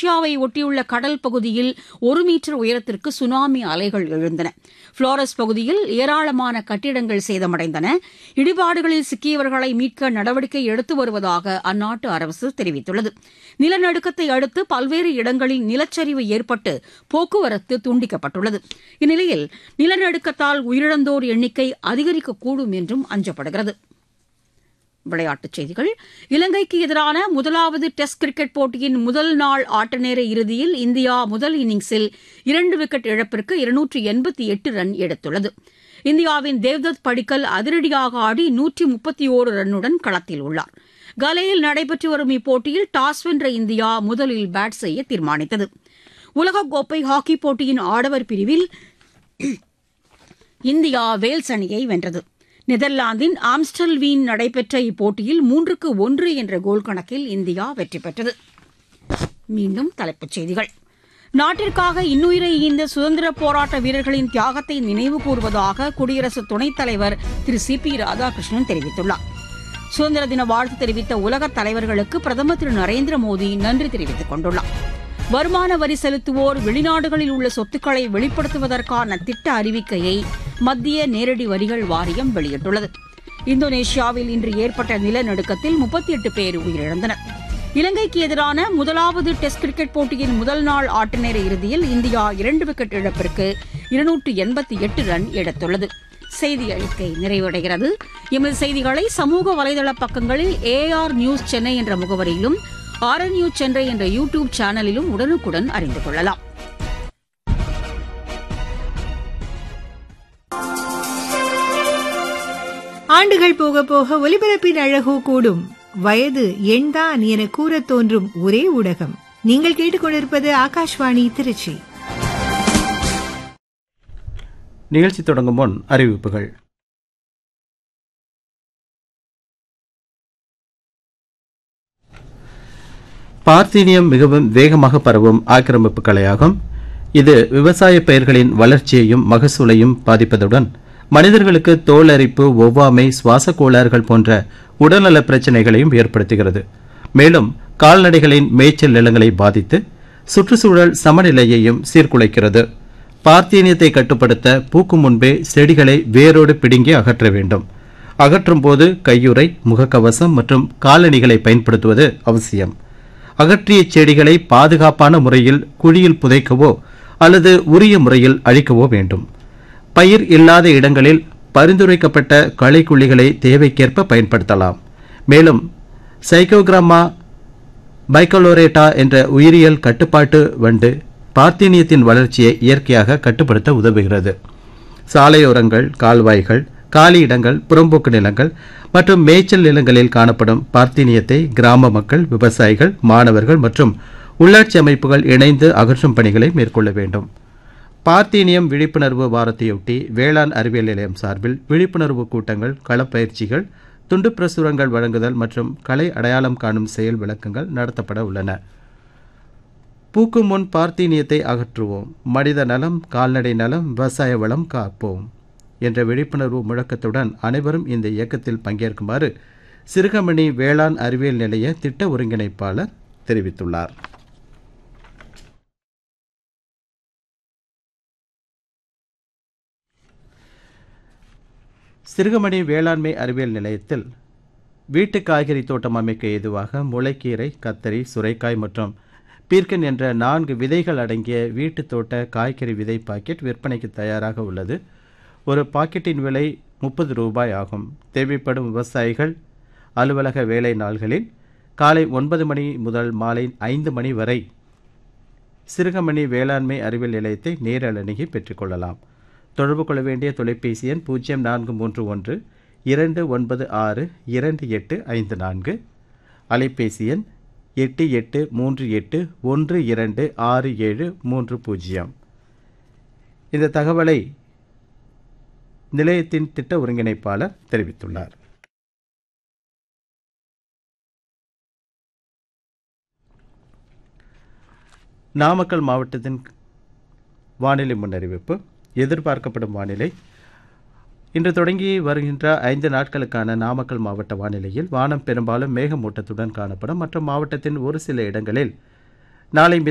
இந்தோனேஷியாவை ஒட்டியுள்ள கடல் பகுதியில் ஒரு மீட்டர் உயரத்திற்கு சுனாமி அலைகள் எழுந்தன புளோரஸ் பகுதியில் ஏராளமான கட்டிடங்கள் சேதமடைந்தன இடிபாடுகளில் சிக்கியவர்களை மீட்க நடவடிக்கை எடுத்து வருவதாக அந்நாட்டு அரசு தெரிவித்துள்ளது நிலநடுக்கத்தை அடுத்து பல்வேறு இடங்களில் நிலச்சரிவு ஏற்பட்டு போக்குவரத்து துண்டிக்கப்பட்டுள்ளது இந்நிலையில் நிலநடுக்கத்தால் உயிரிழந்தோர் எண்ணிக்கை அதிகரிக்கக்கூடும் என்றும் அஞ்சப்படுகிறது விளையாட்டுச் செய்திகள் இலங்கைக்கு எதிரான முதலாவது டெஸ்ட் கிரிக்கெட் போட்டியின் முதல் நாள் ஆட்டநேர இறுதியில் இந்தியா முதல் இன்னிங்ஸில் இரண்டு விக்கெட் இழப்பிற்கு இருநூற்று எண்பத்தி எட்டு ரன் எடுத்துள்ளது இந்தியாவின் தேவ்தத் படிக்கல் அதிரடியாக ஆடி நூற்றி முப்பத்தி ஓரு ரன்னுடன் களத்தில் உள்ளார் கலையில் நடைபெற்று வரும் இப்போட்டியில் டாஸ் வென்ற இந்தியா முதலில் பேட் செய்ய தீர்மானித்தது உலகக்கோப்பை ஹாக்கி போட்டியின் ஆடவர் பிரிவில் இந்தியா வேல்ஸ் அணியை வென்றது நெதர்லாந்தின் ஆம்ஸ்டல்வீன் நடைபெற்ற இப்போட்டியில் மூன்றுக்கு ஒன்று என்ற கோல் கணக்கில் இந்தியா வெற்றி பெற்றது மீண்டும் தலைப்புச் செய்திகள் நாட்டிற்காக இன்னுயிரை ஈந்த சுதந்திர போராட்ட வீரர்களின் தியாகத்தை நினைவு கூறுவதாக குடியரசு துணைத் தலைவர் திரு சி பி ராதாகிருஷ்ணன் தெரிவித்துள்ளார் சுதந்திர தின வாழ்த்து தெரிவித்த உலகத் தலைவர்களுக்கு பிரதமர் திரு நரேந்திர மோடி நன்றி தெரிவித்துக் கொண்டுள்ளார் வருமான வரி செலுத்துவோர் வெளிநாடுகளில் உள்ள சொத்துக்களை வெளிப்படுத்துவதற்கான திட்ட அறிவிக்கையை மத்திய நேரடி வரிகள் வாரியம் வெளியிட்டுள்ளது இந்தோனேஷியாவில் இன்று ஏற்பட்ட நிலநடுக்கத்தில் முப்பத்தி எட்டு பேர் உயிரிழந்தனர் இலங்கைக்கு எதிரான முதலாவது டெஸ்ட் கிரிக்கெட் போட்டியின் முதல் நாள் ஆட்டநேர இறுதியில் இந்தியா இரண்டு விக்கெட் இழப்பிற்கு இருநூற்று எண்பத்தி எட்டு ரன் எடுத்துள்ளது செய்தி அறிக்கை நிறைவடைகிறது எமது செய்திகளை சமூக வலைதள பக்கங்களில் ஏஆர் நியூஸ் சென்னை என்ற முகவரியிலும் ஆர்என் நியூஸ் சென்னை என்ற யூ டியூப் சேனலிலும் உடனுக்குடன் அறிந்து கொள்ளலாம் ஆண்டுகள் போக போக ஒலிபரப்பின் அழகோ கூடும் வயது எண்தான் என கூறத் தோன்றும் ஒரே ஊடகம் நீங்கள் கேட்டுக்கொண்டிருப்பது ஆகாஷ்வாணி திருச்சி நிகழ்ச்சி தொடங்கும் முன் அறிவிப்புகள் பார்த்தீனியம் மிகவும் வேகமாக பரவும் ஆக்கிரமிப்பு கலையாகும் இது விவசாய பயிர்களின் வளர்ச்சியையும் மகசூலையும் பாதிப்பதுடன் மனிதர்களுக்கு தோல் அரிப்பு ஒவ்வாமை சுவாச கோளாறுகள் போன்ற உடல்நல பிரச்சினைகளையும் ஏற்படுத்துகிறது மேலும் கால்நடைகளின் மேய்ச்சல் நிலங்களை பாதித்து சுற்றுச்சூழல் சமநிலையையும் சீர்குலைக்கிறது பார்த்தீனியத்தை கட்டுப்படுத்த பூக்கும் முன்பே செடிகளை வேரோடு பிடுங்கி அகற்ற வேண்டும் அகற்றும் போது கையுறை முகக்கவசம் மற்றும் காலணிகளை பயன்படுத்துவது அவசியம் அகற்றிய செடிகளை பாதுகாப்பான முறையில் குழியில் புதைக்கவோ அல்லது உரிய முறையில் அழிக்கவோ வேண்டும் பயிர் இல்லாத இடங்களில் பரிந்துரைக்கப்பட்ட களைக்குள்ளிகளை தேவைக்கேற்ப பயன்படுத்தலாம் மேலும் சைக்கோகிராமா பைக்கலோரேட்டா என்ற உயிரியல் கட்டுப்பாட்டு வண்டு பார்த்தீனியத்தின் வளர்ச்சியை இயற்கையாக கட்டுப்படுத்த உதவுகிறது சாலையோரங்கள் கால்வாய்கள் காலி இடங்கள் புறம்போக்கு நிலங்கள் மற்றும் மேய்ச்சல் நிலங்களில் காணப்படும் பார்த்தீனியத்தை கிராம மக்கள் விவசாயிகள் மாணவர்கள் மற்றும் உள்ளாட்சி அமைப்புகள் இணைந்து அகற்றும் பணிகளை மேற்கொள்ள வேண்டும் பார்த்தீனியம் விழிப்புணர்வு வாரத்தையொட்டி வேளாண் அறிவியல் நிலையம் சார்பில் விழிப்புணர்வு கூட்டங்கள் களப்பயிற்சிகள் துண்டு பிரசுரங்கள் வழங்குதல் மற்றும் கலை அடையாளம் காணும் செயல் விளக்கங்கள் நடத்தப்பட உள்ளன பூக்கும் முன் பார்த்தீனியத்தை அகற்றுவோம் மனித நலம் கால்நடை நலம் விவசாய வளம் காப்போம் என்ற விழிப்புணர்வு முழக்கத்துடன் அனைவரும் இந்த இயக்கத்தில் பங்கேற்குமாறு சிறுகமணி வேளாண் அறிவியல் நிலைய திட்ட ஒருங்கிணைப்பாளர் தெரிவித்துள்ளார் சிறுகமணி வேளாண்மை அறிவியல் நிலையத்தில் வீட்டு காய்கறி தோட்டம் அமைக்க ஏதுவாக முளைக்கீரை கத்தரி சுரைக்காய் மற்றும் பீர்க்கன் என்ற நான்கு விதைகள் அடங்கிய வீட்டு தோட்ட காய்கறி விதை பாக்கெட் விற்பனைக்கு தயாராக உள்ளது ஒரு பாக்கெட்டின் விலை முப்பது ரூபாய் ஆகும் தேவைப்படும் விவசாயிகள் அலுவலக வேலை நாள்களில் காலை ஒன்பது மணி முதல் மாலை ஐந்து மணி வரை சிறுகமணி வேளாண்மை அறிவியல் நிலையத்தை நேரில் அணுகி பெற்றுக்கொள்ளலாம் தொடர்பு கொள்ள வேண்டிய தொலைபேசி எண் பூஜ்ஜியம் நான்கு மூன்று ஒன்று இரண்டு ஒன்பது ஆறு இரண்டு எட்டு ஐந்து நான்கு அலைபேசி எண் எட்டு எட்டு மூன்று எட்டு ஒன்று இரண்டு ஆறு ஏழு மூன்று பூஜ்ஜியம் இந்த தகவலை நிலையத்தின் திட்ட ஒருங்கிணைப்பாளர் தெரிவித்துள்ளார் நாமக்கல் மாவட்டத்தின் வானிலை முன்னறிவிப்பு எதிர்பார்க்கப்படும் வானிலை இன்று தொடங்கி வருகின்ற ஐந்து நாட்களுக்கான நாமக்கல் மாவட்ட வானிலையில் வானம் பெரும்பாலும் மேகமூட்டத்துடன் காணப்படும் மற்றும் மாவட்டத்தின் ஒரு சில இடங்களில் நாளை